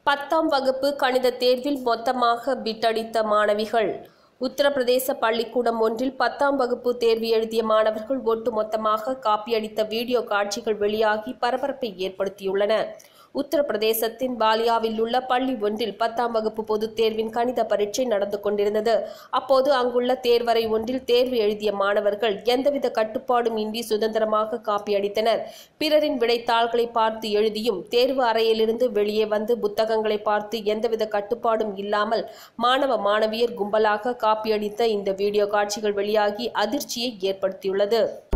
பத்தாம் வகுப்பு கணித தேர்வில் மொத்தமாக பிட்டடித்த மாணவிகள் உத்தரப்பிரதேச பள்ளிக்கூடம் ஒன்றில் பத்தாம் வகுப்பு தேர்வு எழுதிய மாணவர்கள் ஒட்டுமொத்தமாக காப்பியடித்த வீடியோ காட்சிகள் வெளியாகி பரபரப்பை ஏற்படுத்தியுள்ளன உத்தரப்பிரதேசத்தின் பாலியாவில் உள்ள பள்ளி ஒன்றில் பத்தாம் வகுப்பு பொதுத் தேர்வின் கணித பரீட்சை நடந்து கொண்டிருந்தது அப்போது அங்குள்ள தேர்வறை ஒன்றில் தேர்வு எழுதிய மாணவர்கள் எந்தவித கட்டுப்பாடும் இன்றி சுதந்திரமாக காப்பியடித்தனர் பிறரின் விடைத்தாள்களை பார்த்து எழுதியும் தேர்வு அறையிலிருந்து வெளியே வந்து புத்தகங்களை பார்த்து எந்தவித கட்டுப்பாடும் இல்லாமல் மாணவ மாணவியர் கும்பலாக காப்பியடித்த இந்த வீடியோ காட்சிகள் வெளியாகி அதிர்ச்சியை ஏற்படுத்தியுள்ளது